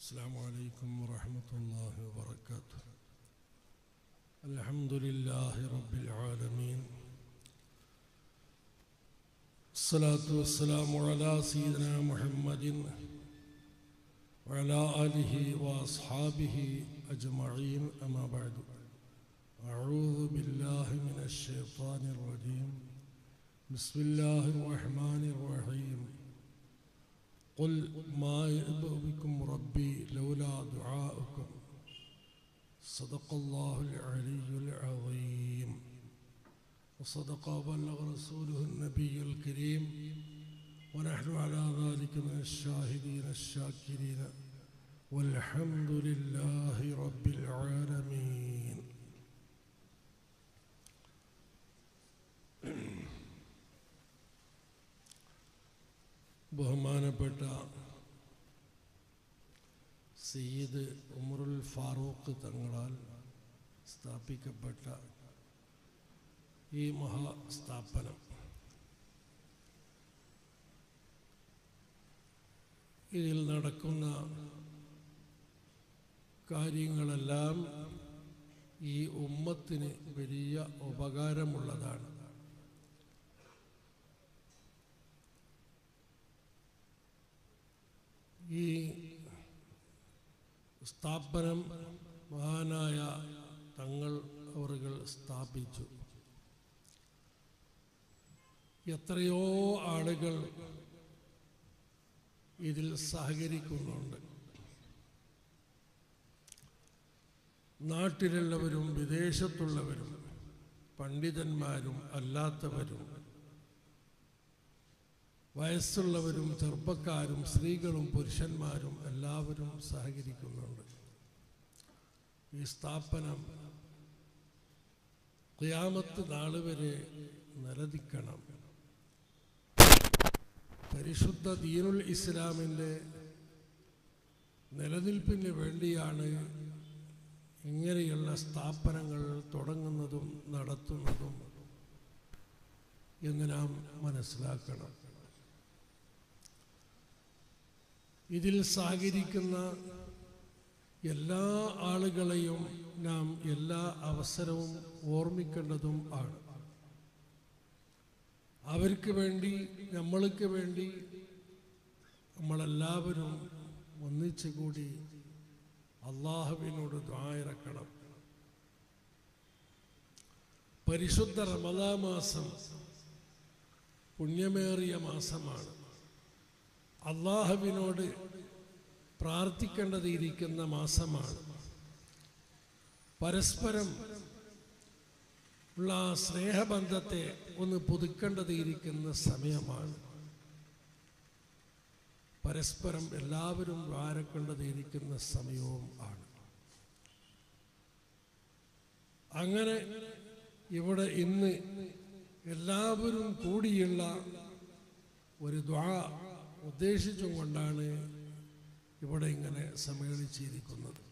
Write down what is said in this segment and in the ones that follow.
السلام عليكم ورحمة الله وبركاته الحمد لله رب العالمين الصلاة والسلام على سيدنا محمد وعلى آله وأصحابه أجمعين أما بعد أعوذ بالله من الشيطان الرجيم بسم الله الرحمن الرحيم قل ما يأبأ بكم ربي لولا دعاؤكم صدق الله العلي العظيم وصدق وبلغ رسوله النبي الكريم ونحن على ذلك من الشاهدين الشاكرين والحمد لله رب العالمين ബഹുമാനപ്പെട്ട സയ്യിദ് ഉമറുൽ ഫാറൂഖ് തങ്ങളാൽ സ്ഥാപിക്കപ്പെട്ട ഈ മഹാസ്ഥാപനം ഇതിൽ നടക്കുന്ന കാര്യങ്ങളെല്ലാം ഈ ഉമ്മത്തിന് വലിയ ഉപകാരമുള്ളതാണ് ഈ സ്ഥാപനം മഹാനായ തങ്ങൾ അവറുകൾ സ്ഥാപിച്ചു എത്രയോ ആളുകൾ ഇതിൽ സഹകരിക്കുന്നുണ്ട് നാട്ടിലുള്ളവരും വിദേശത്തുള്ളവരും പണ്ഡിതന്മാരും അല്ലാത്തവരും വയസ്സുള്ളവരും ചെറുപ്പക്കാരും സ്ത്രീകളും പുരുഷന്മാരും എല്ലാവരും സഹകരിക്കുന്നുണ്ട് ഈ സ്ഥാപനം ക്യാമത്ത് നാൾ വരെ നിലനിൽക്കണം പരിശുദ്ധ ദീനുൽ ഇസ്ലാമിൻ്റെ നിലനിൽപ്പിന് വേണ്ടിയാണ് ഇങ്ങനെയുള്ള സ്ഥാപനങ്ങൾ തുടങ്ങുന്നതും നടത്തുന്നതും എന്ന് നാം മനസ്സിലാക്കണം ഇതിൽ സഹകരിക്കുന്ന എല്ലാ ആളുകളെയും നാം എല്ലാ അവസരവും ഓർമ്മിക്കേണ്ടതും ആണ് അവർക്ക് വേണ്ടി നമ്മൾക്ക് വേണ്ടി നമ്മളെല്ലാവരും ഒന്നിച്ചു കൂടി അള്ളാഹുവിനോട് ദ്വായിറക്കണം പരിശുദ്ധ റമദാ മാസം പുണ്യമേറിയ മാസമാണ് അള്ളാഹുവിനോട് പ്രാർത്ഥിക്കേണ്ടത് ഇരിക്കുന്ന മാസമാണ് പരസ്പരം ഉള്ള ആ സ്നേഹബന്ധത്തെ ഒന്ന് പുതുക്കേണ്ടത് ഇരിക്കുന്ന സമയമാണ് പരസ്പരം എല്ലാവരും വാരക്കേണ്ടത് ഇരിക്കുന്ന സമയവും ആണ് അങ്ങനെ ഇവിടെ ഇന്ന് എല്ലാവരും കൂടിയുള്ള ഒരു ദ്വാ ഉദ്ദേശിച്ചും കൊണ്ടാണ് ഇവിടെ ഇങ്ങനെ സമ്മേളിച്ചിരിക്കുന്നത്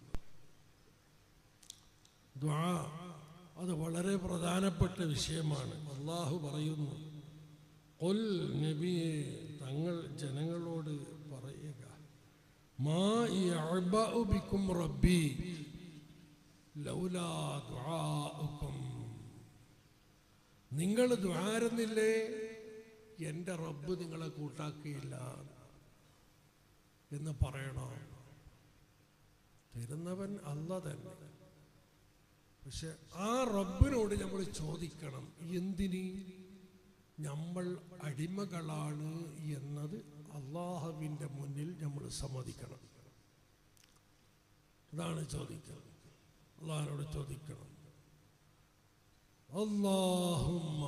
ദ്വാ അത് വളരെ പ്രധാനപ്പെട്ട വിഷയമാണ് അള്ളാഹു പറയുന്നു കൊൽ നബിയെ തങ്ങൾ ജനങ്ങളോട് പറയുക മാ ബിക്കും റബ്ബി ലൗലാ ദുആഉക്കും നിങ്ങൾ ദ്വാരുന്നില്ലേ എൻ്റെ റബ്ബ് നിങ്ങളെ കൂട്ടാക്കിയില്ല എന്ന് പറയണോ തരുന്നവൻ അല്ല തന്നെ പക്ഷെ ആ റബ്ബിനോട് നമ്മൾ ചോദിക്കണം എന്തിന് നമ്മൾ അടിമകളാണ് എന്നത് അള്ളാഹുവിൻ്റെ മുന്നിൽ നമ്മൾ സമ്മതിക്കണം അതാണ് ചോദിക്കുന്നത് അള്ളാഹിനോട് ചോദിക്കണം അള്ളാഹുമ്മ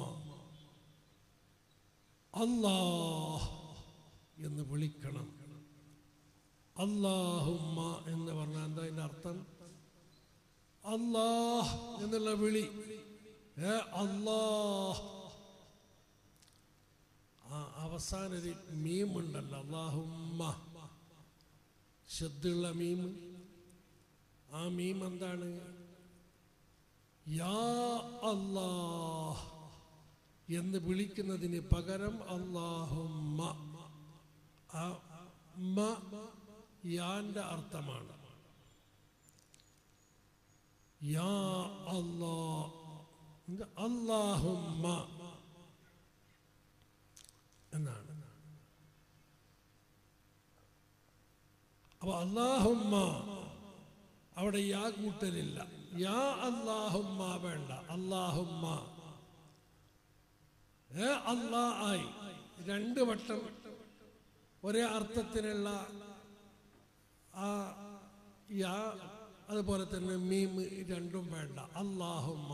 അല്ലാഹ് എന്ന് വിളിക്കണം അള്ളാഹുമ്മ എന്ന് പറഞ്ഞാൽ എന്താ അതിൻ്റെ അർത്ഥം അല്ലാഹ് എന്നുള്ള വിളി ഏ അല്ലാഹ് ആ അവസാന ഒരു മീം ഉണ്ടല്ലോ അള്ളാഹുമ്മ ശുദ്ധുള്ള മീം ആ മീം എന്താണ് യാ അല്ലാഹ് എന്ന് വിളിക്കുന്നതിന് പകരം അള്ളാഹുമ്മ ആ മ യാന്റെ അർത്ഥമാണ് യാ അല്ലാ ഇത് അല്ലാഹുമ്മ എന്നാണ് അപ്പൊ അല്ലാഹുമ്മ അവിടെ യാ കൂട്ടലില്ല യാ അല്ലാഹുമ്മ വേണ്ട അല്ലാഹുമ്മ ഏ അല്ലാ ആയി രണ്ട് വട്ടം ഒരേ അർത്ഥത്തിലുള്ള ആ യാ അതുപോലെ തന്നെ മീം രണ്ടും വേണ്ട അല്ലാഹുമ്മ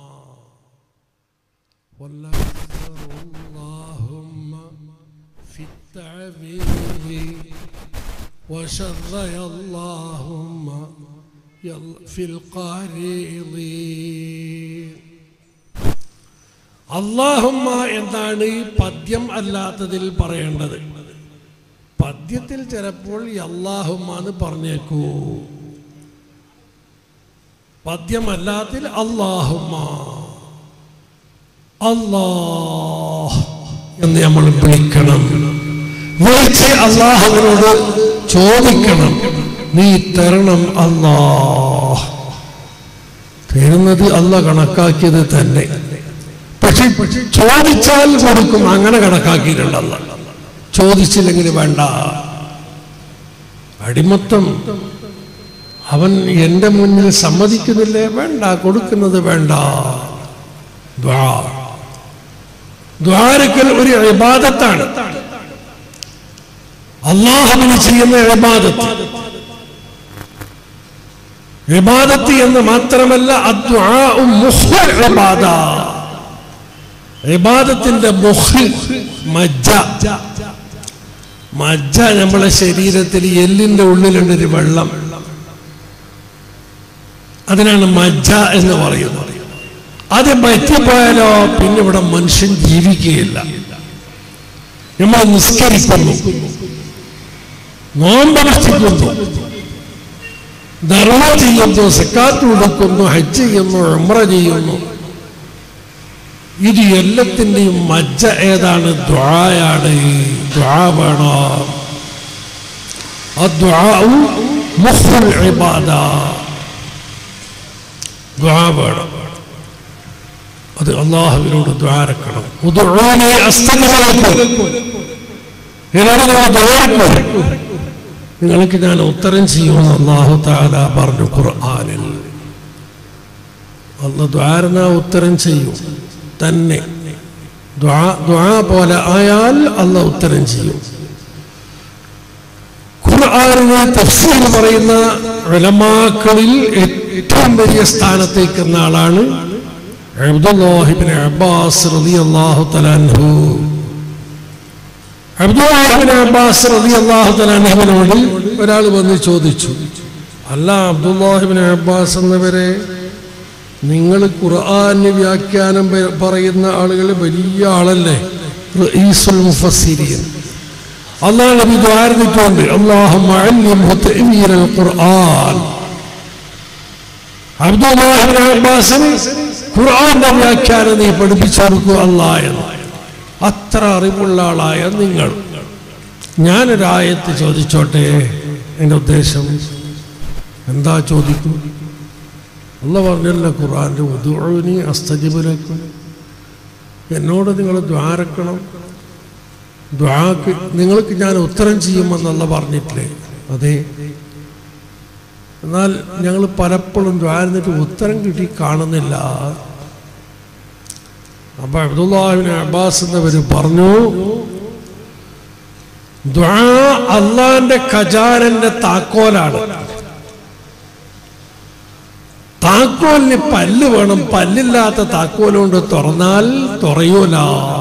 اللهم في التعبير وشري اللهم يل- في القارض അള്ളാഹുമ്മ എന്താണ് ഈ പദ്യം അല്ലാത്തതിൽ പറയേണ്ടത് പദ്യത്തിൽ ചിലപ്പോൾ ഈ അള്ളാഹുമ്മ എന്ന് പറഞ്ഞേക്കൂ പദ്യമല്ലാത്തിൽ അള്ളാഹുമ്മ അല്ലാഹ് എന്ന് നമ്മൾ വിളിക്കണം വിളിച്ച് അള്ളാഹുവിനോട് ചോദിക്കണം നീ തരണം അല്ലാഹ് തരുന്നത് അല്ല കണക്കാക്കിയത് തന്നെ പക്ഷെ ചോദിച്ചാൽ കൊടുക്കും അങ്ങനെ കണക്കാക്കിയിട്ടുണ്ടല്ല ചോദിച്ചില്ലെങ്കിൽ വേണ്ട അടിമത്തം അവൻ എൻ്റെ മുന്നിൽ സമ്മതിക്കുന്നില്ലേ വേണ്ട കൊടുക്കുന്നത് വേണ്ട ദ്വാ ദ്വാരക്കൽ ഒരു ഇബാദത്താണ് അള്ളാഹുവിന് ചെയ്യുന്ന ഇബാദത്ത് ഇബാദത്ത് എന്ന് മാത്രമല്ല അദ്ദുആഉ മുഖ്ൽ ഇബാദ ഇബാദത്തിന്റെ മുഖ് മജ്ജ മജ്ജ നമ്മളെ ശരീരത്തിൽ എല്ലിന്റെ ഉള്ളിലുണ്ട് ഒരു വെള്ളം അതിനാണ് മജ്ജ എന്ന് പറയുന്നത് അത് പറ്റിപ്പോയാലോ പിന്നെ ഇവിടെ മനുഷ്യൻ ജീവിക്കുകയില്ല നമ്മൾ നിസ്കരിക്കുന്നു നോമ്പനുഷ്ഠിക്കുന്നു ധർമ്മ ചെയ്യുന്നു സക്കാത്ത് കൊടുക്കുന്നു ഹജ്ജ് ചെയ്യുന്നു ഉമ്ര ചെയ്യുന്നു ഇത് എല്ലാത്തിൻ്റെയും മജ്ജ ഏതാണ് ദ്വായാണ് ദ്വാ വേണം അദ്വാഉ മുഖ്റുൽ ഇബാദ ദ്വാ വേണം അത് അള്ളാഹുവിനോട് ദ്വാരക്കണം ഉദുഊനി അസ്തഗ്ഫിർ ലക്കും. എന്നോട് നിങ്ങൾ ദ്വാരക്കണം. നിങ്ങൾക്ക് ഞാൻ ഉത്തരം ചെയ്യുമെന്ന് അള്ളാഹു താല പറഞ്ഞു ഖുർആനിൽ അല്ല ദ്വാരന ഉത്തരം ചെയ്യും തന്നെ ദ്വാ ദ്വാ പോലെ ആയാൽ അല്ല ഉത്തരം ചെയ്യും ഖുർആാനിന് തഫ്സീർ പറയുന്ന ഉലമാക്കളിൽ ഏറ്റവും വലിയ സ്ഥാനത്തേക്കുന്ന ആളാണ് അബ്ദുല്ലാഹിബിൻ അബ്ബാസ് റളിയല്ലാഹു തലാൻഹു അബ്ദുല്ലാഹിബിൻ അബ്ബാസ് റളിയല്ലാഹു തലാൻഹുവിനോട് ഒരാൾ വന്ന് ചോദിച്ചു അല്ല അബ്ദുല്ലാഹിബിൻ അബ്ബാസ് എന്നവരെ നിങ്ങൾ ഖുർആന് വ്യാഖ്യാനം പ- പറയുന്ന ആളുകൾ വലിയ ആളല്ലേ റഈസുൽ മുഫസ്സിരീൻ അള്ളാഹ് നബി ദ്വാരന്നിട്ടുണ്ട് അല്ലാഹുമ്മ അല്ലിംഹു തഅ്വീലൽ ഖുർആൻ അബ്ദുല്ലാഹിബ്നു അബ്ബാസിന് ഖുർആന്റെ വ്യാഖ്യാനം നീ പഠിപ്പിച്ചു കൊടുക്കുക അല്ലാ എന്ന് അത്ര അറിവുള്ള ആളായ നിങ്ങൾ ഞാനൊരായത്ത് ചോദിച്ചോട്ടെ എൻ്റെ ഉദ്ദേശം എന്താ ചോദിക്കും അല്ല പറഞ്ഞല്ല ഖുർആന്റെ ഉദുനി അസ്തജിബുലക്കും എന്നോട് നിങ്ങൾ ദ്വാരക്കണം ദ്വാക്ക് നിങ്ങൾക്ക് ഞാൻ ഉത്തരം ചെയ്യുമെന്നല്ല പറഞ്ഞിട്ടില്ലേ അതെ എന്നാൽ ഞങ്ങൾ പലപ്പോഴും ദ്വാരുന്നിട്ട് ഉത്തരം കിട്ടി കാണുന്നില്ല അപ്പൊ അബ്ദുല്ലാഹിബിൻ അബ്ബാസ് എന്നവർ പറഞ്ഞു ദ്വാ അള്ളാന്റെ ഖജാനന്റെ താക്കോലാണ് താക്കോലിന് പല്ല് വേണം പല്ലില്ലാത്ത താക്കോൽ കൊണ്ട് തുറന്നാൽ തുറയൂല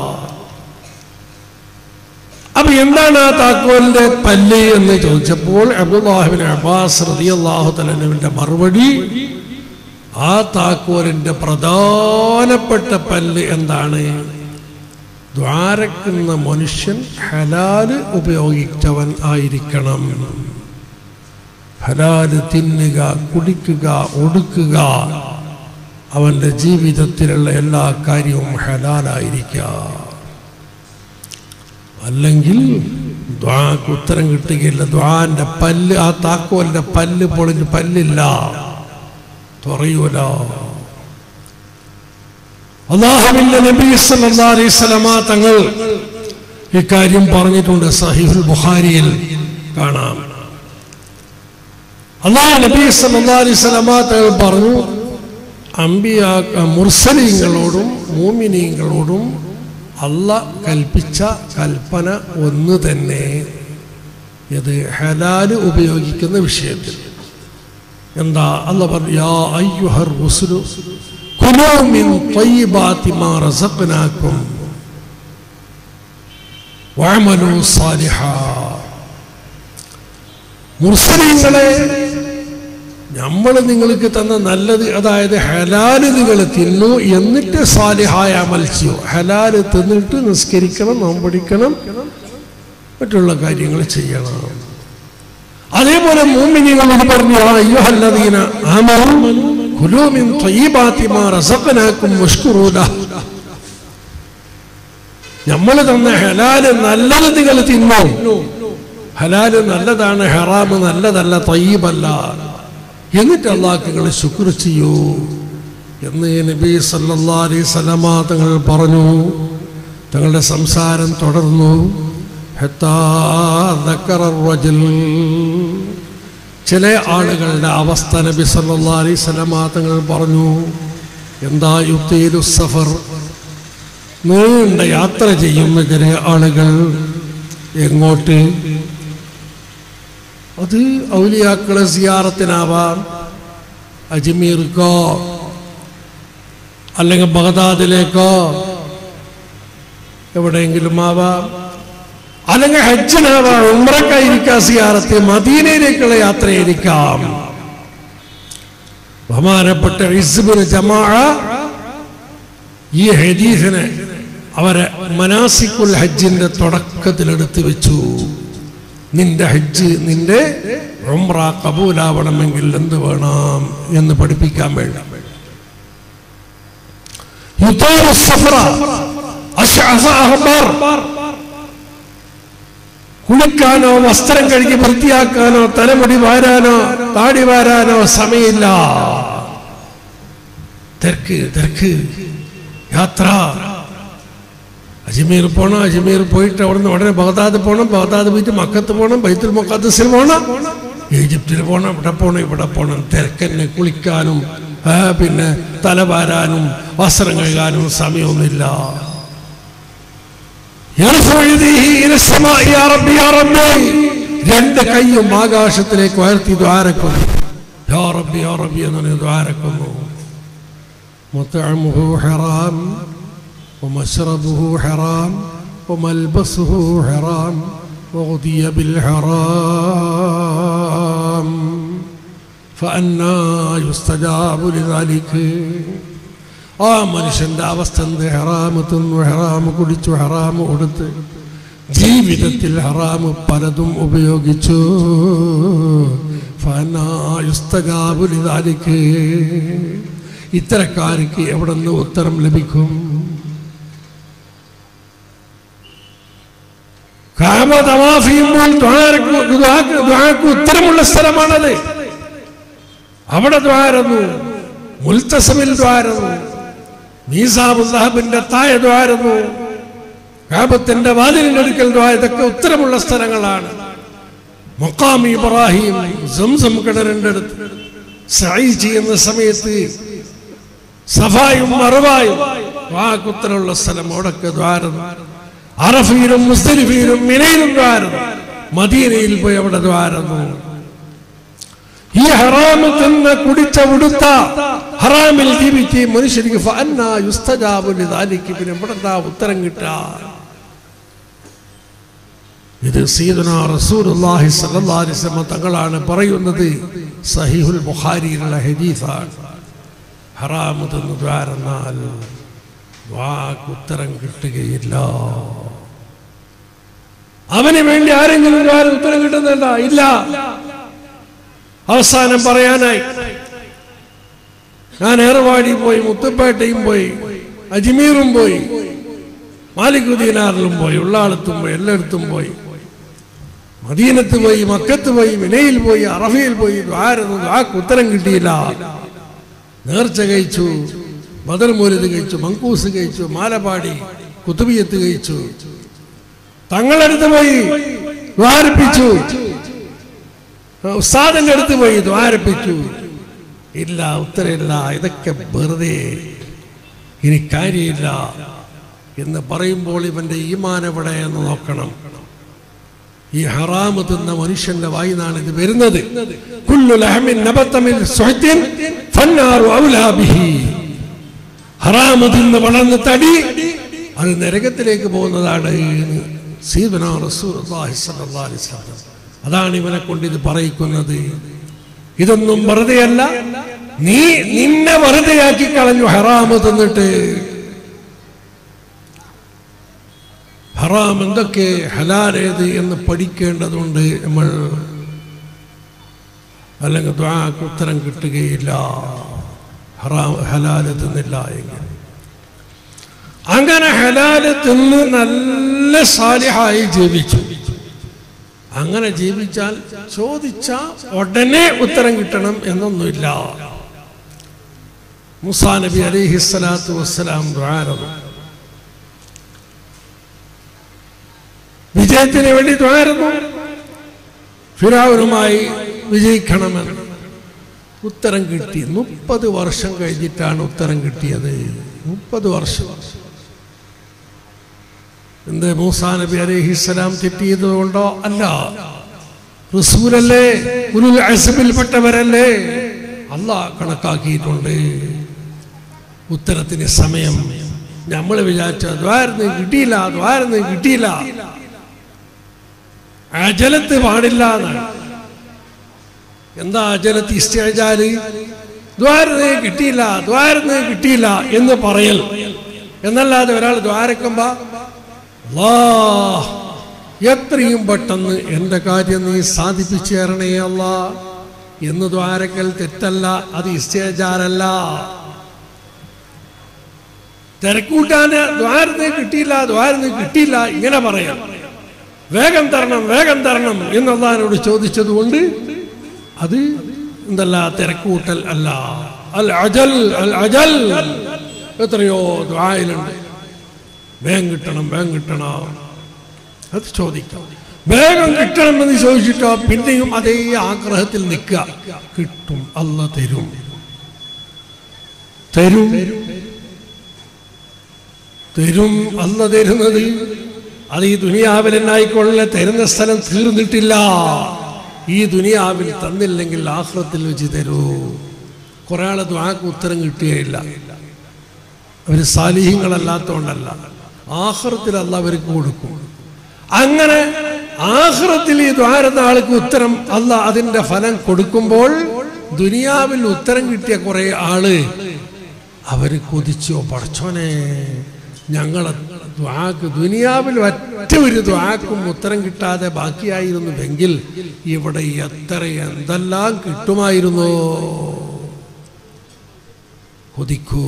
അപ്പൊ എന്താണ് ആ താക്കോലിന്റെ പല്ല് എന്ന് ചോദിച്ചപ്പോൾ അബ്ദുല്ലാഹിബിൻ അബ്ബാസ് റളിയല്ലാഹു തലനുവിന്റെ മറുപടി ആ താക്കോലിന്റെ പ്രധാനപ്പെട്ട പല്ല് എന്താണ് ദ്വാരക്കുന്ന മനുഷ്യൻ ഹലാല് ഉപയോഗിച്ചവൻ ആയിരിക്കണം ഹലാല് തിന്നുക കുടിക്കുക ഒടുക്കുക അവന്റെ ജീവിതത്തിലുള്ള എല്ലാ കാര്യവും ഹലാലായിരിക്കുക അല്ലെങ്കിൽ ദ്വാക്ക് ഉത്തരം കിട്ടുകയില്ല ദ്വാന്റെ പല്ല് ആ താക്കോലിന്റെ പല്ല് പൊളിഞ്ഞ് പല്ലില്ല തുറയൂല അള്ളാഹുവിന്റെ നബി സല്ലല്ലാഹു അലൈഹി വസല്ലമ തങ്ങൾ ഇക്കാര്യം പറഞ്ഞിട്ടുണ്ട് സഹീഹുൽ ബുഖാരിയിൽ കാണാം അള്ളാഹു നബി സല്ലല്ലാഹു അലൈഹി വസല്ലമ തങ്ങൾ പറഞ്ഞു അമ്പിയ മുർസലീങ്ങളോടും മൂമിനീങ്ങളോടും അല്ല കൽപ്പിച്ച കൽപ്പന ഒന്ന് തന്നെ ഇത് ഹലാല് ഉപയോഗിക്കുന്ന വിഷയത്തിൽ എന്താ അല്ല പറഞ്ഞു യാ അയ്യുഹർ റുസുലു കുലൂ മിൻ ത്വയ്യിബാതി മാ റസഖ്നാകും വഅമലു സാലിഹാ മുർസലീങ്ങളെ നമ്മൾ നിങ്ങൾക്ക് തന്ന നല്ലത് അതായത് ഹലാല് നിങ്ങൾ തിന്നു എന്നിട്ട് സാലിഹായ അമൽ ചെയ്യൂ ഹലാല് തിന്നിട്ട് നിസ്കരിക്കണം നോമ്പടിക്കണം മറ്റുള്ള കാര്യങ്ങൾ ചെയ്യണം അതേപോലെ മൂമിനികളോട് പറഞ്ഞു "യാ അയ്യുഹല്ലദീന ആമനൂ കുലൂ മിൻ ത്വയ്യിബാതി മാ റസഖ്നാകും വഷ്കുറൂ ലഹ്." നമ്മൾ തന്ന ഹലാല് നല്ലത് നിങ്ങൾ തിന്നു ഹലാല് നല്ലതാണ് ഹറാമ് നല്ലതല്ല തയ്യബല്ല എന്നിട്ട് അള്ളാഹ് നിങ്ങൾ ശുക്ർ ചെയ്യൂ എന്ന് നബി സല്ലല്ലാഹു അലൈഹി വസല്ലമ തങ്ങൾ പറഞ്ഞു തങ്ങളുടെ സംസാരം തുടർന്നു ഹത്താ ذكر الرجل. ചില ആളുകളുടെ അവസ്ഥ നബി സല്ലല്ലാഹു അലൈഹി വസല്ലമ തങ്ങൾ പറഞ്ഞു എന്താ യുക്തിയിലു സഫർ നീണ്ട യാത്ര ചെയ്യുന്ന ചില ആളുകൾ എങ്ങോട്ട് അത് ഔലിയാക്കളെ സിയാറത്തിനാവാം അജ്മീർക്കോ അല്ലെങ്കിൽ ബഗദാദിലേക്കോ എവിടെയെങ്കിലും ആവാം അല്ലെങ്കിൽ ഹജ്ജിനാവാം ഉമ്രക്കായിരിക്കാം സിയാറത്ത് മദീനയിലേക്കുള്ള യാത്രയായിരിക്കാം ബഹുമാനപ്പെട്ട ഇസ്ബിന് ജമാ ഈ ഹദീസിനെ അവരെ മനാസിക്കുൽ ഹജ്ജിന്റെ തുടക്കത്തിലെടുത്ത് വെച്ചു നിന്റെ ഹജ്ജ് നിന്റെ ഉംറ കബൂലാവണമെങ്കിൽ എന്ത് വേണം എന്ന് പഠിപ്പിക്കാൻ വേണ്ടി യുദ്ധോറു സഫറ, അശ്അസ അഹ്ബർ. കുളിക്കാനോ വസ്ത്രം കഴുകി വൃത്തിയാക്കാനോ തലമുടി വാരാനോ താടി വാരാനോ സമയമില്ല തിരക്ക് തിരക്ക് യാത്ര അജ്മീർ പോണം അജ്മീർ പോയിട്ട് അവിടുന്ന് ഉടനെ ബഗ്ദാദ് പോകണം ബഗ്ദാദ് പോയിട്ട് മക്കത്ത് പോകണം ബൈത്തുൽ മുഖദ്സിൽ പോകണം ഈജിപ്തിൽ പോകണം ഇവിടെ പോകണം ഇവിടെ പോകണം തിരക്കന്നെ കുളിക്കാനും ആ, പിന്നെ തലവാരാനും വസ്ത്രം കഴുകാനും സമയമൊന്നുമില്ല يرفع يديه إلى السماء يا ربي يا ربي രണ്ട് കൈയും ആകാശത്തിലേക്ക് ഉയർത്തി ദ്വാരക്കുന്നു യാ റബ്ബി യാ റബ്ബി എന്ന് ദ്വാരക്കുന്നു مطعمه حرام ومشربه حرام وملبسه حرام وغذي بالحرام فأنا يستجاب لذلك ആ മനുഷ്യന്റെ അവസ്ഥ എന്ത് ഹറാമ് തിന്നു ഹറാമ് കുടിച്ചു ഹറാമ് കൊടുത്ത് ജീവിതത്തിൽ ഹറാമ് പലതും ഉപയോഗിച്ചു ഫനായുസ്തജാബുലിതാലിക്ക് ഇത്തരക്കാർക്ക് എവിടെ നിന്ന് ഉത്തരം ലഭിക്കും കാമ തവാഫ് ചെയ്യുമ്പോൾ ദ്വാരക്ക് ദ്വാക്ക് ദ്വാക്ക് ഉത്തരമുള്ള സ്ഥലമാണത് അവിടെ ദ്വാരന്നു മുൽത്തസമിൽ ദ്വാരന്നു മീസാബുസാഹിബിന്റെ തായ ദ്വാരന്നു കാബത്തിന്റെ വാതിലിന്റെ അടുക്കൽ ദ്വാര ഇതൊക്കെ ഉത്തരമുള്ള സ്ഥലങ്ങളാണ് മൊക്കാം ഇബ്രാഹിം സംസം കിണറിന്റെ അടുത്ത് സൈ ചെയ്യുന്ന സമയത്ത് സഫായും മറവായും വാക്കുത്തരമുള്ള സ്ഥലം അവിടൊക്കെ ദ്വാരം അറഫയിലും മുസ്തലിഫയിലും മിനയിലും ദ്വാരം മദീനയിൽ പോയി അവിടെ ദ്വാരന്നു ഈ ഹറാമ് തിന്ന് കുടിച്ച ഉടുത്ത ഹറാമിൽ ജീവിച്ച് ഈ മനുഷ്യർക്ക് ഫഅന്നാ യുസ്തജാബു ലിദാലിക്ക് പിന്നെ ഇവിടെ എന്താ ഉത്തരം കിട്ടാ ഇത് സീദന റസൂലുള്ളാഹി സ്വല്ലല്ലാഹു അലൈഹി വസല്ലം തങ്ങളാണ് പറയുന്നത് സഹീഹുൽ ബുഖാരിയിലുള്ള ഹദീസാണ് ഹറാമ് തിന്ന് ദ്വാരന്നാൽ വാക്ക് ഉത്തരം കിട്ടുകയില്ല അവന് വേണ്ടി ആരെങ്കിലും ദ്വാരം ഉത്തരം കിട്ടുന്നുണ്ടോ ഇല്ല അവസാനം പറയാനായി ഞാൻ ഏർവാടി പോയി മുത്തുപ്പേട്ടയും പോയി അജ്മീറും പോയി മാലിക്കുദ്ദീനാറിലും പോയി ഉള്ളാളത്തും പോയി എല്ലായിടത്തും പോയി മദീനത്ത് പോയി മക്കത്ത് പോയി മിനയിൽ പോയി അറഫയിൽ പോയി ദ്വാരന്നു ദ്വാക്ക് ഉത്തരം കിട്ടിയില്ല നേർച്ച കഴിച്ചു ബദർ മൂലത് കഴിച്ചു മങ്കൂസ് കഴിച്ചു മാലപാടി കുത്തുബിയത്ത് കഴിച്ചു തങ്ങളടുത്ത് പോയി ദ്വാരപ്പിച്ചു ഉസ്താദിന്റെ അടുത്ത് പോയി ദ്വാരപ്പിച്ചു ഇല്ല ഉത്തരമില്ല ഇതൊക്കെ വെറുതെ ഇനി കാര്യമില്ല എന്ന് പറയുമ്പോൾ ഇവന്റെ ഈമാൻ എവിടെ എന്ന് നോക്കണം ഈ ഹറാമ് തിന്ന മനുഷ്യന്റെ വായിന്നാണ് ഇത് വരുന്നത് കുല്ലു ലഹമിൻ നബത്തമിൽ സുഹത്തിൻ ഫന്നാറു ഔലാ ബിഹി ഹറാമ് തിന്ന് വളർന്ന് തടി അത് നരകത്തിലേക്ക് പോകുന്നതാണ് എന്ന് സീദുനാ റസൂലുള്ളാഹി സ്വല്ലല്ലാഹു അലൈഹി വസല്ലം അതാണ് ഇവനെ കൊണ്ട് ഇത് പറയിക്കുന്നത് ഇതൊന്നും വെറുതെയല്ല നീ നിന്നെ വെറുതെയാക്കി കളഞ്ഞു ഹറാമ് തിന്നിട്ട് ഹറാം എന്തൊക്കെ ഹലാലേത് എന്ന് പഠിക്കേണ്ടതുണ്ട് നമ്മൾ അല്ലെങ്കിൽ ദ്വാക്ക് ഉത്തരം കിട്ടുകയില്ല ഹറാം ഹലാല് തിന്നില്ല എങ്കിൽ അങ്ങനെ ഹലാല് തിന്ന് നല്ല സാലിഹായി ജീവിച്ചു അങ്ങനെ ജീവിച്ചാൽ ചോദിച്ച ഉടനെ ഉത്തരം കിട്ടണം എന്നൊന്നുമില്ല മുസാ നബി അലിഹിസ്സലാത്തു വസ്സലാം ദ്വാരന്നു വിജയത്തിന് വേണ്ടി ദ്വാരുന്നു ഫിറാവുനുമായി വിജയിക്കണമെന്ന് ഉത്തരം കിട്ടി മുപ്പത് വർഷം കഴിഞ്ഞിട്ടാണ് ഉത്തരം കിട്ടിയത് മുപ്പത് വർഷം എന്ത് മൂസാ നബി അലഹിസ്സലാം തെറ്റിയത് കൊണ്ടോ അല്ല റസൂലല്ലേ ഉലുൽ അസബിൽപ്പെട്ടവരല്ലേ അള്ളാഹ് കണക്കാക്കിയിട്ടുണ്ട് ഉത്തരത്തിന് സമയം നമ്മൾ വിചാരിച്ച ദ്വാരന്ന് കിട്ടിയില്ല ദ്വാരന്ന് കിട്ടിയില്ല അജലത്ത് പാടില്ല എന്നാണ് എന്താ അജലത്ത് ഇഷ്ടജാല് ദ്വാരന്ന് കിട്ടിയില്ല ദ്വാരന്ന് കിട്ടിയില്ല എന്ന് പറയൽ എന്നല്ലാതെ ഒരാൾ ദ്വാരക്കുമ്പോ അല്ലാ എത്രയും പെട്ടെന്ന് എൻ്റെ കാര്യം നീ സാധിപ്പിച്ചു തരണേ അല്ല എന്ന് ദ്വാരക്കൽ തെറ്റല്ല അത് ഇഷ്ടജാലല്ല തിരക്കൂട്ടാന് ദ്വാരന്ന് കിട്ടിയില്ല ദ്വാരന്ന് കിട്ടിയില്ല ഇങ്ങനെ പറയാം വേഗം തരണം വേഗം തരണം എന്നല്ലാനോട് ചോദിച്ചതുകൊണ്ട് അത് എന്തല്ല തിരക്കൂട്ടൽ അല്ല അൽ അജൽ അൽ അജൽ എത്രയോ ദ്വായിലുണ്ട് വേഗം കിട്ടണം വേഗം കിട്ടണം അത് ചോദിക്കാം വേഗം കിട്ടണം എന്ന് ചോദിച്ചിട്ടോ പിന്നെയും അതേ ആഗ്രഹത്തിൽ നിൽക്കുക കിട്ടും അല്ല തരും തരും തരും അല്ല തരുന്നത് അത് ഈ ദുനിയാവിൽ എന്നായിക്കൊള്ള തരുന്ന സ്ഥലം തീർന്നിട്ടില്ല ഈ ദുനിയാവിൽ തന്നില്ലെങ്കിൽ ആഹ്റത്തിൽ വെച്ച് തരൂ കുറെ ആളെ ദ്വാക്ക് ഉത്തരം കിട്ടുകയില്ല അവർ സാലിഹ്യങ്ങളല്ലാത്തോണ്ടല്ല ആഹ്റത്തിൽ അല്ല അവർക്ക് കൊടുക്കും അങ്ങനെ ആഹ്റത്തിൽ ഈ ദ്വാരുന്ന ആൾക്ക് ഉത്തരം അല്ല അതിന്റെ ഫലം കൊടുക്കുമ്പോൾ ദുനിയാവിൽ ഉത്തരം കിട്ടിയ കുറെ ആള് അവര് കൊതിച്ചോ പടച്ചോനെ ഞങ്ങളെ ദ്വാക്ക് ദുനിയാവിൽ ഒറ്റ ഒരു ദ്വാക്കും ഉത്തരം കിട്ടാതെ ബാക്കിയായിരുന്നുവെങ്കിൽ ഇവിടെ എത്ര എന്തെല്ലാം കിട്ടുമായിരുന്നോ കൊതിക്കൂ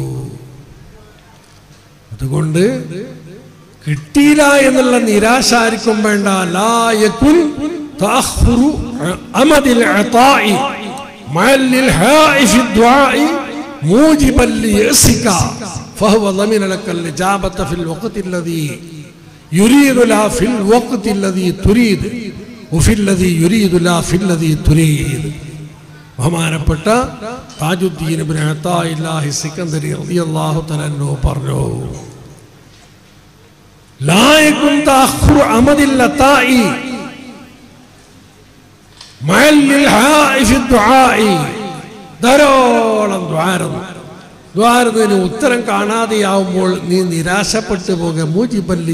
അതുകൊണ്ട് കിട്ടിയില്ല എന്നുള്ള നിരാശ ആർക്കും വേണ്ട ലായക്കുൻ തഅഖുറു അമദിൽ അതാഇ മഅല്ലിൽ ഹാഇഫി ദുആഇ മൂജിബൻ ലിയസിക فهو ضمن لك الإجابة في الوقت الذي يريد لا في الوقت الذي تريد وفي الذي يريد لا في الذي تريد ബഹുമാനപ്പെട്ട താജുദ്ദീൻ ഇബ്നു അത്താഇല്ലാഹി സിക്കന്ദരി റളിയല്ലാഹു തആല പറഞ്ഞു لا يكن تأخر عمد اللطاء مع الإلحاء في الدعاء ധാരാളം ദ്വാരം ദ്വാരത്തിന് ഉത്തരം കാണാതെയാവുമ്പോൾ നീ നിരാശപ്പെട്ടു പോക മൂജിബല്ലി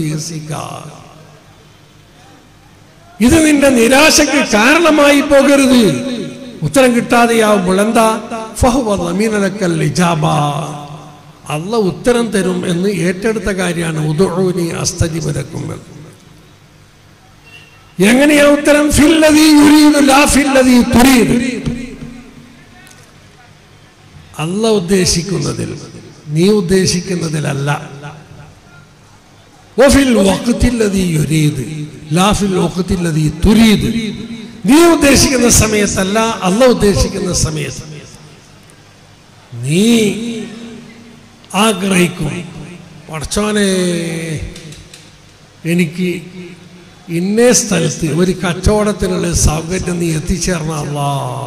ഇത് നിന്റെ നിരാശക്ക് കാരണമായി പോകരുത് ഉത്തരം കിട്ടാതെയാവുമ്പോൾ എന്താ ഫഹുവീനലക്കൽ ഇജാബ അല്ല ഉത്തരം തരും എന്ന് ഏറ്റെടുത്ത കാര്യമാണ് ഉദുനി അസ്തജിബലക്കും എങ്ങനെയാ ഉത്തരം ഫില്ലതി യുരീദു ലാ ഫില്ലതി തുരീദ് അല്ല ഉദ്ദേശിക്കുന്നതിൽ നീ ഉദ്ദേശിക്കുന്നതിലല്ല വഫിൽ വഖ്തില്ലദീ യുരീദ് ലാ ഫിൽ വഖ്തില്ലദീ തുരീദ് നീ ഉദ്ദേശിക്കുന്ന സമയത്തല്ല അല്ല ഉദ്ദേശിക്കുന്ന സമയത്ത് നീ ആഗ്രഹിക്കും പടച്ചോനെ എനിക്ക് ഇന്നേ സ്ഥലത്ത് ഒരു കച്ചവടത്തിനുള്ള സൗകര്യം നീ എത്തിച്ചേർന്ന അല്ലാ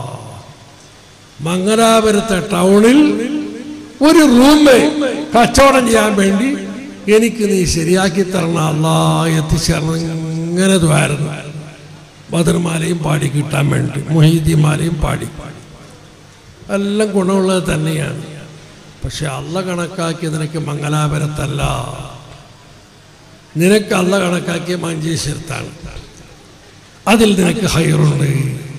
മംഗലാപുരത്തെ ടൗണിൽ ഒരു റൂമ് കച്ചവടം ചെയ്യാൻ വേണ്ടി എനിക്ക് നീ ശരിയാക്കി തരണം അല്ലാ എത്തിച്ചേർന്ന് ഇങ്ങനെ ദ്വാരുന്നു ബദർമാലയും പാടി കിട്ടാൻ വേണ്ടി മൊഹീദിമാലയും പാടി പാടി എല്ലാം ഗുണമുള്ളത് തന്നെയാണ് പക്ഷെ അല്ല കണക്കാക്കി നിനക്ക് മംഗലാപുരത്തല്ല നിനക്ക് അല്ല കണക്കാക്കിയ മഞ്ചേശ്വരത്താണ് അതിൽ നിനക്ക് ഹൈറുണ്ട്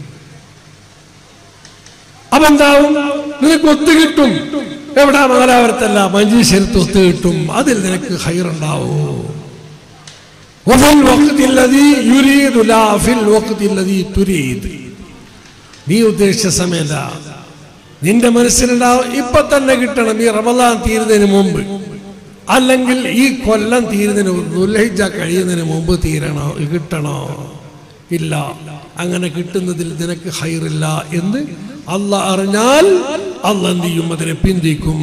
അപ്പെന്താവും നിനക്ക് ഒത്തു കിട്ടും എവിടെ മംഗലാപുരത്തല്ല മഞ്ചേശ്വരത്ത് ഒത്തു കിട്ടും അതിൽ നിനക്ക് ഹൈറുണ്ടാവൂ وفي الوقت الذي يريد لا في الوقت الذي تريد നീ ഉദ്ദേശിച്ച സമയമല്ല നിന്റെ മനസ്സിലുണ്ടാവും ഇപ്പൊ തന്നെ കിട്ടണം ഈ റമദാൻ തീരുന്നതിന് മുമ്പ് അല്ലെങ്കിൽ ഈ കൊല്ലം തീരുന്നതിന് ദുൽഹിജ കഴിയുന്നതിന് മുമ്പ് തീരണോ കിട്ടണോ ഇല്ല അങ്ങനെ കിട്ടുന്നതിൽ നിനക്ക് ഹൈറില്ല എന്ന് അല്ല അറിഞ്ഞാൽ അല്ല എന്ത് ചെയ്യും അതിനെ പിന്തിക്കും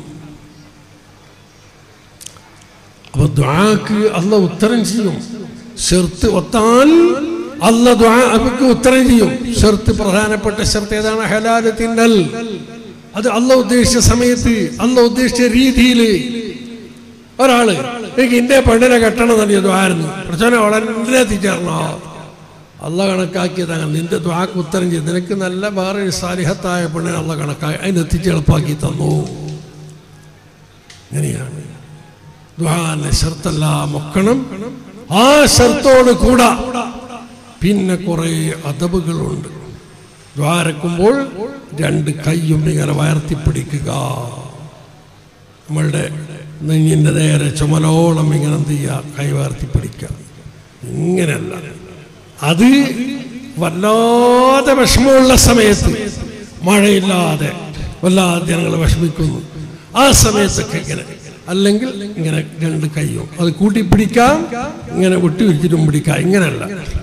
അപ്പൊ ദ്വാക്ക് അല്ല ഉത്തരം ചെയ്യും ഷെർത്ത് ഒത്താൽ അല്ല ദ്വാക്ക് ഉത്തരം ചെയ്യും ഷെർത്ത് പ്രധാനപ്പെട്ട ഷെർത്ത് ഏതാണ് ഹലാല് തിന്നൽ അത് അല്ല ഉദ്ദേശിച്ച സമയത്ത് അല്ല ഉദ്ദേശിച്ച രീതിയിൽ ഒരാള് എനിക്ക് ഇന്റെ പെണ്ണിനെ കെട്ടണം എന്നറിയ ദ്വാരുന്നു പ്രശ്നം വളരെ എത്തിച്ചേർന്നോ അല്ല കണക്കാക്കിയതാണ് നിന്റെ ദ്വാക്ക് ഉത്തരം ചെയ്ത് നിനക്ക് നല്ല വേറെ ഒരു സാലിഹത്തായ പെണ്ണിനെ അല്ല കണക്കാക്കി അതിനെത്തിച്ച് എളുപ്പാക്കി തന്നു ഇങ്ങനെയാണ് ദ്വാന്റെ ഷർത്തെല്ലാം ഒക്കണം ആ ഷർത്തോട് കൂടാ പിന്നെ കുറെ അതബുകളുണ്ട് ദ്വാരക്കുമ്പോൾ രണ്ട് കൈയും ഇങ്ങനെ വയർത്തിപ്പിടിക്കുക നമ്മളുടെ നെഞ്ഞിൻ്റെ നേരെ ചുമലോളം ഇങ്ങനെ എന്ത് ചെയ്യുക കൈ വയർത്തിപ്പിടിക്കുക ഇങ്ങനെയല്ല അത് വല്ലാതെ വിഷമമുള്ള സമയത്ത് മഴയില്ലാതെ വല്ലാതെ ജനങ്ങൾ വിഷമിക്കുന്നു ആ സമയത്തൊക്കെ ഇങ്ങനെ അല്ലെങ്കിൽ ഇങ്ങനെ രണ്ട് കൈയും അത് കൂട്ടിപ്പിടിക്കാം ഇങ്ങനെ വിട്ടുപിടിച്ചിട്ടും പിടിക്കാം ഇങ്ങനെയല്ല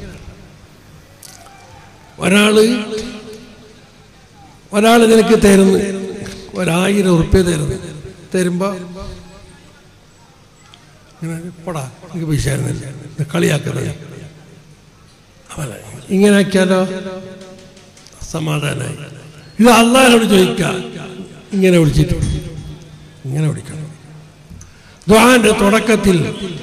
ഒരാള് ഒരാൾ നിനക്ക് തരുന്നു ഒരായിരം ഉറുപ്പ്യ തരുന്നു തരുമ്പോ ഇങ്ങനെ പടാ എനിക്ക് പൈസ ആയിരുന്നില്ല ഇത് കളിയാക്കുന്നത് അവനെ ഇങ്ങനെ ആക്കിയാലോ സമാധാനമായി ഇത് അള്ളാഹിനോട് ചോദിക്കാം ഇങ്ങനെ വിളിച്ചിട്ട് ഇങ്ങനെ വിളിക്കണം ദ്വാന്റെ തുടക്കത്തിൽ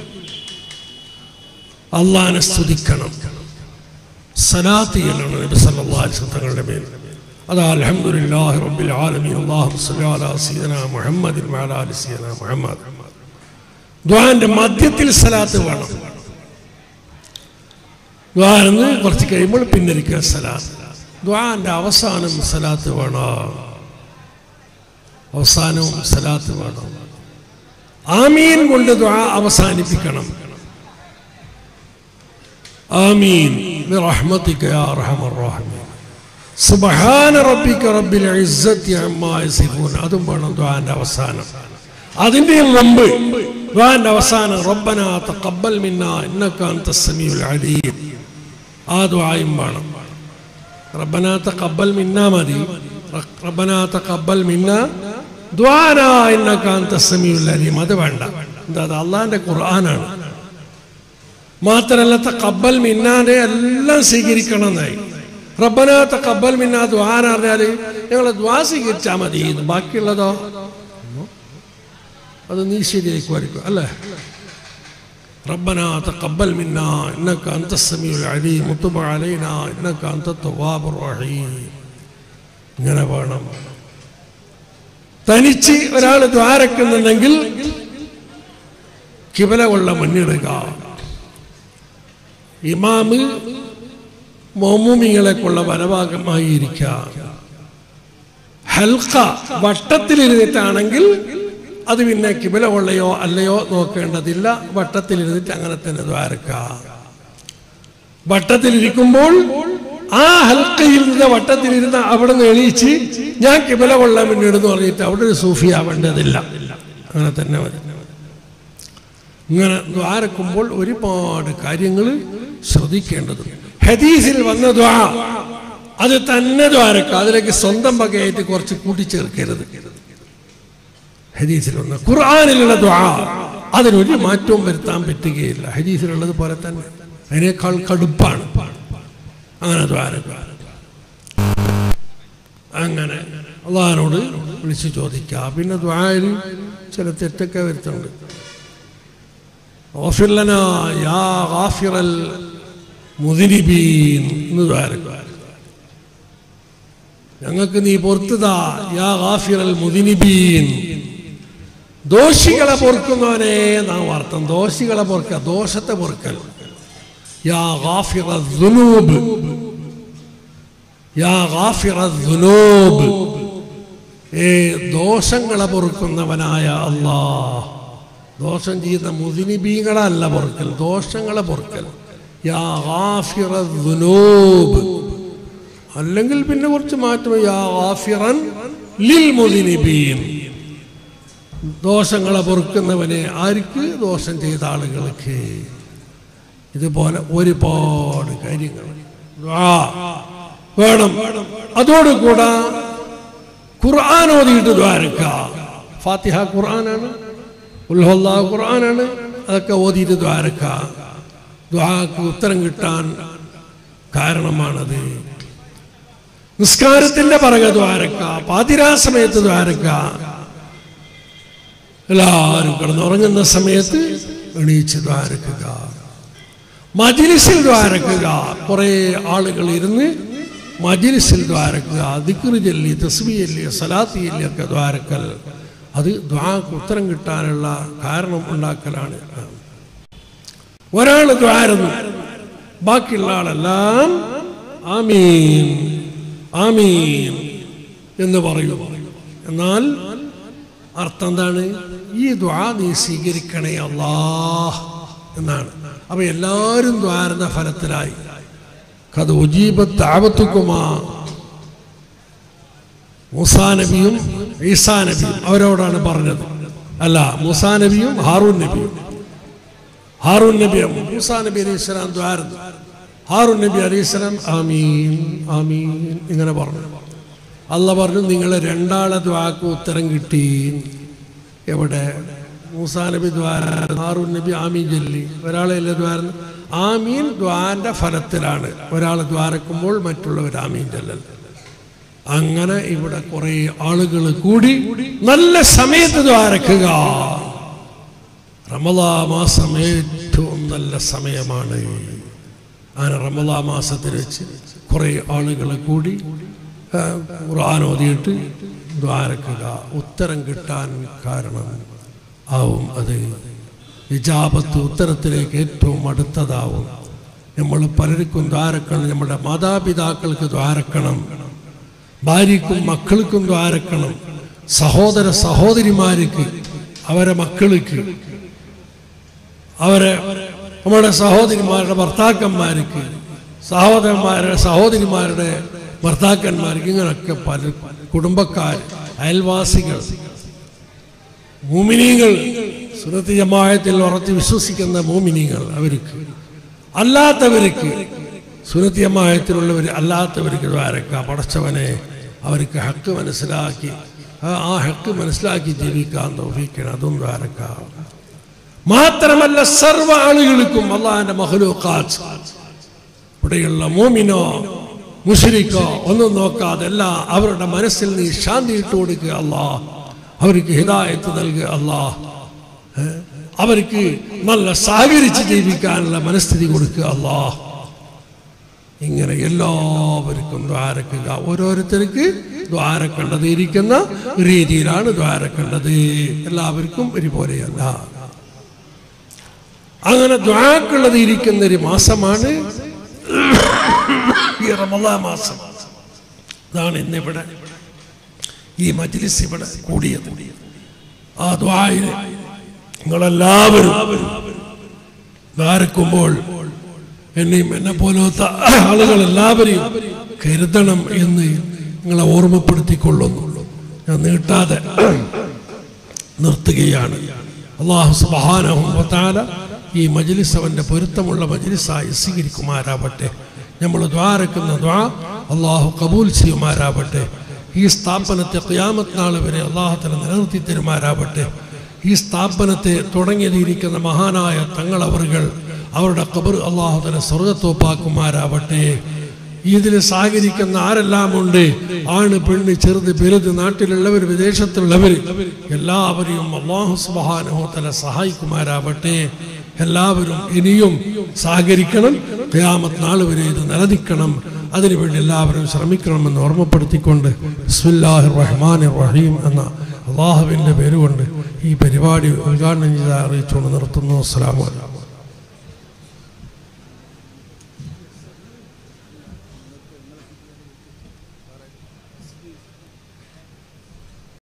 അള്ളാഹിനെ സ്തുതിക്കണം സലാത്ത് ചെയ്യണം നബി സല്ലല്ലാഹു അലൈഹി വസല്ലം തങ്ങളുടെ മേൽ അതാ അൽഹംദുലില്ലാഹി റബ്ബിൽ ആലമീൻ അല്ലാഹു സ്വല്ലി അലാ സയ്യിദനാ മുഹമ്മദിൻ വഅലാ ആലി സയ്യിദനാ മുഹമ്മദ് ദ്വാന്റെ മധ്യത്തിൽ സലാത്ത് വേണം ദ്വാരന്ന് കുറച്ച് കഴിയുമ്പോൾ പിന്നിരിക്കുക സലാത്ത് ദ്വാന്റെ അവസാനം സലാത്ത് വേണം അവസാനവും സലാത്ത് വേണം ആമീൻ കൊണ്ട് ദ്വാ അവസാനിപ്പിക്കണം آمين برحمتك يا أرحم الراحمين സുബഹാന റബ്ബിക റബ്ബിൽ ഇസ്സത്തി അമ്മാ യസിഫൂൻ അതും വേണം ദുആന്റെ അവസാനം അതിന്റെ മുമ്പ് ദുആന്റെ അവസാനം റബ്ബന തഖബ്ബൽ മിന്ന ഇന്നക അൻത സമീഉൽ അലീം ആ ദുആയും വേണം റബ്ബന തഖബ്ബൽ മിന്ന മതി റബ്ബന തഖബ്ബൽ മിന്ന ദുആന ഇന്നക അൻത സമീഉൽ അലീം അത് വേണ്ട എന്താ അത് അള്ളാഹിന്റെ ഖുർആനാണ് മാത്രല്ല തക്കബൽ മിന്നാനെ എല്ലാം സ്വീകരിക്കണം എന്നായി റബ്ബന തക്കബൽ മിന്ന ദ്വാന പറഞ്ഞാല് ഞങ്ങൾ ദ്വാ സ്വീകരിച്ചാൽ മതി ഇത് ബാക്കിയുള്ളതോ അത് നീ ശരിയായിരിക്കുമായിരിക്കും അല്ലേ ربنا تقبل منا انك انت السميع العليم وتب علينا انك انت التواب الرحيم ഇങ്ങനെ വേണം തനിച്ച് ഒരാൾ ദ്വാരക്കുന്നുണ്ടെങ്കിൽ കിബല കൊള്ള മുന്നിടുക ഇമാമ് മോമുമിങ്ങളെ കൊള്ള വലഭാഗമായി ഇരിക്കുക ഹൽക്ക വട്ടത്തിലിരുന്നിട്ടാണെങ്കിൽ അത് പിന്നെ കിബില കൊള്ളയോ അല്ലയോ നോക്കേണ്ടതില്ല വട്ടത്തിലിരുന്നിട്ട് അങ്ങനെ തന്നെ ദ്വാരക്ക വട്ടത്തിലിരിക്കുമ്പോൾ ആ ഹൽക്കയിൽ നിന്ന് വട്ടത്തിലിരുന്ന് അവിടെ നിന്ന് എണീച്ച് ഞാൻ കിബില കൊള്ളാൻ വേണ്ടി ഇടുന്നു പറഞ്ഞിട്ട് അവിടെ ഒരു സൂഫിയാവേണ്ടതില്ല അങ്ങനെ തന്നെ മതി ഇങ്ങനെ ദ്വാരക്കുമ്പോൾ ഒരുപാട് കാര്യങ്ങൾ ശ്രദ്ധിക്കേണ്ടതുണ്ട് ഹദീസിൽ വന്ന ദ്വാ അത് തന്നെ ദ്വാരക്കുക അതിലേക്ക് സ്വന്തം വകയായിട്ട് കുറച്ച് കൂട്ടിച്ചേർക്കരുത് ഹദീസിൽ വന്ന ഖുർആാനിലുള്ള ദ്വാ അതിനൊരു മാറ്റവും വരുത്താൻ പറ്റുകയില്ല ഹദീസിലുള്ളത് പോലെ തന്നെ അതിനേക്കാൾ കടുപ്പാണ് അങ്ങനെ ദ്വാരക്കുക അങ്ങനെ അള്ളഹാനോട് വിളിച്ച് ചോദിക്കുക പിന്നെ ദ്വായിൽ ചില തെറ്റൊക്കെ വരുത്തുന്നുണ്ട് غفر لنا يا غافر المذنبين എന്ന് ദ്വാരക്കുക ഞങ്ങൾക്ക് നീ പൊറുത്തതാ യാ ഗാഫിറൽ മുദിനിബീൻ ദോഷികളെ പൊറുക്കുന്നവനെ നാം അർത്ഥം ദോഷികളെ പൊറുക്കുക ദോഷത്തെ പൊറുക്കൽ യാ ഗാഫിറ ദുനൂബ് യാ ഗാഫിറ ദുനൂബ് ഏ ദോഷങ്ങളെ പൊറുക്കുന്നവനായ അല്ലാ ദോഷം ചെയ്യുന്ന മുദിനിബീങ്ങളല്ല പൊറുക്കൽ ദോഷങ്ങളെ പൊറുക്കൽ യാ ഗാഫിറ ദുനൂബ് അല്ലെങ്കിൽ പിന്നെ കുറച്ച് മാറ്റം യാ ഗാഫിറൻ ലിൽ മുദിനിബീൻ ദോഷങ്ങളെ പൊറുക്കുന്നവനെ ആർക്ക് ദോഷം ചെയ്ത ആളുകൾക്ക് ഇതുപോലെ ഒരുപാട് കാര്യങ്ങൾ ദുആ വേണം അതോടുകൂടെ ഖുർആൻ ഓതിയിട്ട് ദ്വാരക്ക ഫാത്തിഹ ഖുർആനാണ് ഉൽഹുല്ലാ ഖുർആനാണ് അതൊക്കെ ഓതിയിട്ട് ദ്വാരക്ക ദ്വാക്ക് ഉത്തരം കിട്ടാൻ കാരണമാണത് നിസ്കാരത്തിന്റെ പറക ദ്വാരക്ക പാതിരാ സമയത്ത് ദ്വാരക്ക എല്ലാവരും കിടന്നുറങ്ങുന്ന സമയത്ത് എണീച്ച് ദ്വാരക്കുക മജിലിസിൽ ദ്വാരക്കുക കുറെ ആളുകൾ ഇരുന്ന് മജിലിസിൽ ദ്വാരക്കുക ദിക്റ് ചൊല്ലി തസ്ബി ചൊല്ലി സലാത്ത് ചൊല്ലി ഒക്കെ ദ്വാരക്കൽ അത് ദ്വാക്ക് ഉത്തരം കിട്ടാനുള്ള കാരണം ഉണ്ടാക്കലാണ് ഒരാൾ ദ്വാരുന്നു ബാക്കിയുള്ള ആളെല്ലാം ആമീൻ ആമീൻ എന്ന് പറയൂ എന്നാൽ അർത്ഥം എന്താണ് ഈ ദ്വാ നീ സ്വീകരിക്കണേ അല്ലാ എന്നാണ് അപ്പൊ എല്ലാവരും ദ്വാരുന്ന ഫലത്തിലായി കത് ഉജീബത്താപത്തുക്കുമാ മൂസാ നബിയും ഈസാ നബിയും അവരോടാണ് പറഞ്ഞത് അല്ല മൂസാ നബിയും ഹാറൂൻ നബിയും ഹാറൂൻ നബി മൂസാ നബി അലൈഹി സ്വലാം ദ്വാരുന്നു ഹാറൂൻ നബി അലൈഹി സ്വലാം ആമീൻ ആമീൻ ഇങ്ങനെ പറഞ്ഞു അല്ല പറഞ്ഞു നിങ്ങളെ രണ്ടാളെ ദ്വാക്ക് ഉത്തരം കിട്ടി എവിടെ മൂസാ നബി ദ്വാര ഹാറൂൻ നബി ആമീൻ ചൊല്ലി ഒരാളെ അല്ലേ ദ്വാരുന്നു ആമീൻ ദ്വാന്റെ ഫലത്തിലാണ് ഒരാൾ ദ്വാരക്കുമ്പോൾ മറ്റുള്ളവർ ആമീൻ ചൊല്ലൽ അങ്ങനെ ഇവിടെ കുറെ ആളുകൾ കൂടി നല്ല സമയത്ത് ദ്വാരക്കുക റമദാ മാസം ഏറ്റവും നല്ല സമയമാണ് അങ്ങനെ റമദാ മാസത്തിൽ വെച്ച് കുറെ ആളുകൾ കൂടി ആ, ഖുർആൻ ഓതിയിട്ട് ദ്വാരക്കുക ഉത്തരം കിട്ടാൻ കാരണം ആവും അത് വിജാപത്ത് ഉത്തരത്തിലേക്ക് ഏറ്റവും അടുത്തതാവും നമ്മൾ പലർക്കും ദ്വാരക്കണം നമ്മുടെ മാതാപിതാക്കൾക്ക് ദ്വാരക്കണം ഭാര്യക്കും മക്കൾക്കും ദ്വാരക്കണം സഹോദര സഹോദരിമാർക്ക് അവരെ മക്കൾക്ക് അവരെ നമ്മുടെ സഹോദരിമാരുടെ ഭർത്താക്കന്മാർക്ക് സഹോദരന്മാരുടെ സഹോദരിമാരുടെ ഭർത്താക്കന്മാർക്ക് ഇങ്ങനൊക്കെ പല കുടുംബക്കാർ അയൽവാസികൾ മൂമിനീങ്ങൾ സുരത്ത് ജമായത്തിൽ ഉറച്ച് വിശ്വസിക്കുന്ന മൂമിനീങ്ങൾ അവർക്ക് അല്ലാത്തവർക്ക് സുരത്ത് ജമായത്തിലുള്ളവർ അല്ലാത്തവർക്ക് ദ്വാരക്ക പടച്ചവനെ അവർക്ക് ഹക്ക് മനസ്സിലാക്കി ആ- ആ ഹക്ക് മനസ്സിലാക്കി ജീവിക്കാൻ തോന്നിക്കണം അതും ദ്വാരക്ക മാത്രമല്ല സർവ്വ ആളുകൾക്കും അള്ളാഹിന്റെ മഹലൂക്കാത്ത് ഇവിടെയുള്ള മോമിനോ മുഷരിക്കോ ഒന്നും നോക്കാതെ എല്ലാ അവരുടെ മനസ്സിൽ നീ ശാന്തി ഇട്ട് കൊടുക്കുക അല്ലാ അവർക്ക് ഹിദായത്ത് നൽകുക അല്ലാ ഏ? അവർക്ക് നല്ല സഹകരിച്ച് ജീവിക്കാനുള്ള മനസ്ഥിതി കൊടുക്കുക അല്ലാ ഇങ്ങനെ എല്ലാവർക്കും ദ്വാരക്കുക ഓരോരുത്തർക്ക് ദ്വാരക്കേണ്ടത് ഇരിക്കുന്ന രീതിയിലാണ് ദ്വാരക്കേണ്ടത് എല്ലാവർക്കും ഒരുപോലെയല്ല അങ്ങനെ ദ്വാക്കുള്ളത് ഇരിക്കുന്ന ഒരു മാസമാണ് ഈ റമദാ മാസം അതാണ് ഇന്നിവിടെ ഈ മജ്ലിസ് ഇവിടെ കൂടിയത് ആ ദ്വായിൽ നിങ്ങളെല്ലാവരും ദ്വാരക്കുമ്പോൾ എന്നെയും എന്നെ പോലത്തെ ആളുകൾ എല്ലാവരെയും കരുതണം എന്ന് നിങ്ങളെ ഓർമ്മപ്പെടുത്തിക്കൊള്ളുന്നു ഞാൻ നീട്ടാതെ നിർത്തുകയാണ് അള്ളാഹു സുബാനഹുല ഈ മജ്ലിസ് അവൻ്റെ പൊരുത്തമുള്ള മജ്ലിസായി സ്വീകരിക്കുമാരാവട്ടെ നമ്മൾ ദ്വാരക്കുന്ന ദ്വാ അള്ളാഹു കബൂൽ ചെയ്യുമാരാവട്ടെ ഈ സ്ഥാപനത്തെ ഖിയാമത്ത് നാൾ വരെ അള്ളാഹുത്തല നിലനിർത്തി തരുമാരാവട്ടെ ഈ സ്ഥാപനത്തെ തുടങ്ങിയിരിക്കുന്ന മഹാനായ തങ്ങളവറുകൾ അവരുടെ കബർ അള്ളാഹുതല സ്വർഗത്തോപ്പാക്കുമാരാവട്ടെ ഇതിൽ സഹകരിക്കുന്ന ആരെല്ലാം ഉണ്ട് ആണ് പെണ്ണ് ചെറുത് പെരുത് നാട്ടിലുള്ളവർ വിദേശത്തുള്ളവർ എല്ലാവരെയും അള്ളാഹു സുബാനുഹോത്തല സഹായിക്കുമാരാവട്ടെ എല്ലാവരും ഇനിയും സഹകരിക്കണം ഖിയാമത്ത് നാൾ വരെ ഇത് നിലനിൽക്കണം അതിനുവേണ്ടി എല്ലാവരും ശ്രമിക്കണമെന്ന് ഓർമ്മപ്പെടുത്തിക്കൊണ്ട് ബിസ്മില്ലാഹിർ റഹ്മാനിർ റഹീം എന്ന അള്ളാഹുവിൻ്റെ പേരുകൊണ്ട് ഈ പരിപാടി ഉദ്ഘാടനം ചെയ്ത് അറിയിച്ചുകൊണ്ട് നിർത്തുന്നു അസ്സലാമു അലൈക്കും